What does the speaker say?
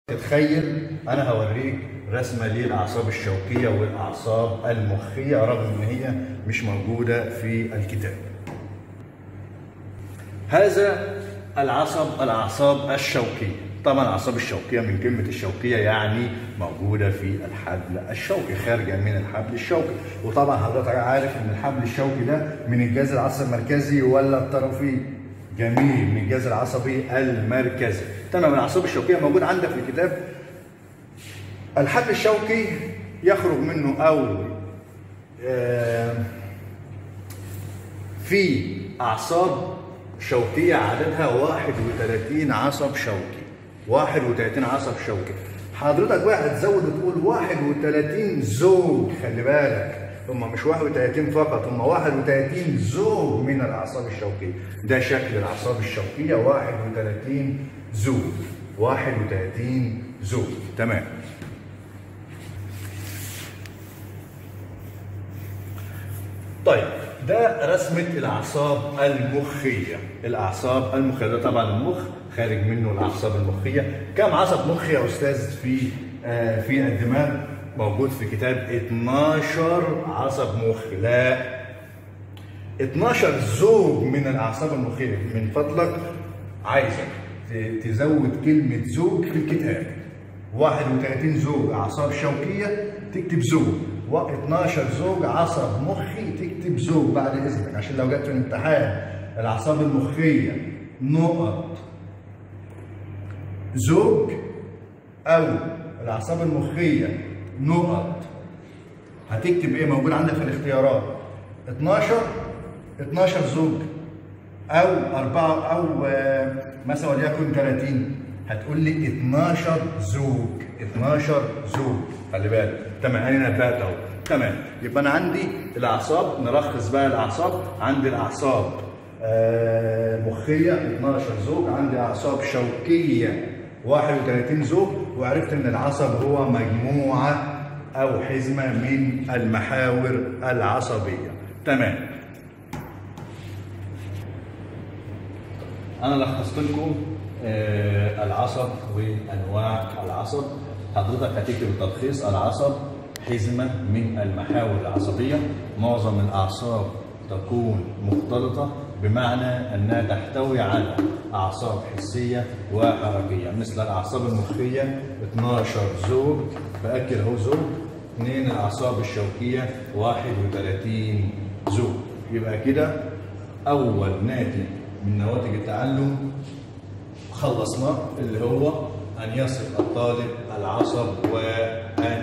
تتخيل انا هوريك رسمه للاعصاب الشوكيه والاعصاب المخيه رغم ان هي مش موجوده في الكتاب هذا العصب الاعصاب الشوكيه طبعا الاعصاب الشوكيه من كلمه الشوكيه يعني موجوده في الحبل الشوكي خارجه من الحبل الشوكي وطبعا حضرتك عارف ان الحبل الشوكي ده من الجهاز العصبي المركزي ولا الطرفي جميل من الجهاز العصبي المركزي تمام الاعصاب الشوكيه موجود عندك في الكتاب الحبل الشوكي يخرج منه او آه، في اعصاب شوكيه عددها 31 عصب شوكي 31 عصب شوكي حضرتك بقى هتزود وتقول 31 زوج خلي بالك هم مش 31 فقط هم 31 زوج من الاعصاب الشوكيه ده شكل الاعصاب الشوكيه 31 زوج 31 زوج تمام طيب ده رسمة الأعصاب المخية الأعصاب المخية ده طبعا المخ خارج منه الأعصاب المخية كم عصب مخي يا أستاذ في آه في الدماغ موجود في كتاب 12 عصب مخي لا 12 زوج من الأعصاب المخية من فضلك عايزك ت- تزود كلمة زوج في الكتاب 31 زوج أعصاب شوكية تكتب زوج و12 زوج عصب مخي تكتب زوج بعد إذنك عشان لو جت في الامتحان الأعصاب المخية نقط زوج أو الأعصاب المخية نقط هتكتب إيه موجود عندك في الاختيارات 12 12 زوج او اربعه او آه، مثلا وليكن 30 هتقول لي 12 زوج 12 زوج خلي بالك تمام انا نبهت اهو تمام يبقى انا عندي الاعصاب نلخص بقى الاعصاب عندي الاعصاب آه، مخيه 12 زوج عندي اعصاب شوكيه 31 زوج وعرفت ان العصب هو مجموعه او حزمه من المحاور العصبيه تمام انا لخصت لكم آه، العصب وانواع العصب حضرتك هتكتب التلخيص العصب حزمه من المحاور العصبيه معظم الاعصاب تكون مختلطه بمعنى انها تحتوي على اعصاب حسيه وحركيه مثل الاعصاب المخيه 12 زوج باكد اهو زوج اثنين الاعصاب الشوكيه 31 زوج يبقى كده اول ناتج من نواتج التعلم خلصناه اللي هو ان يصف الطالب العصب وان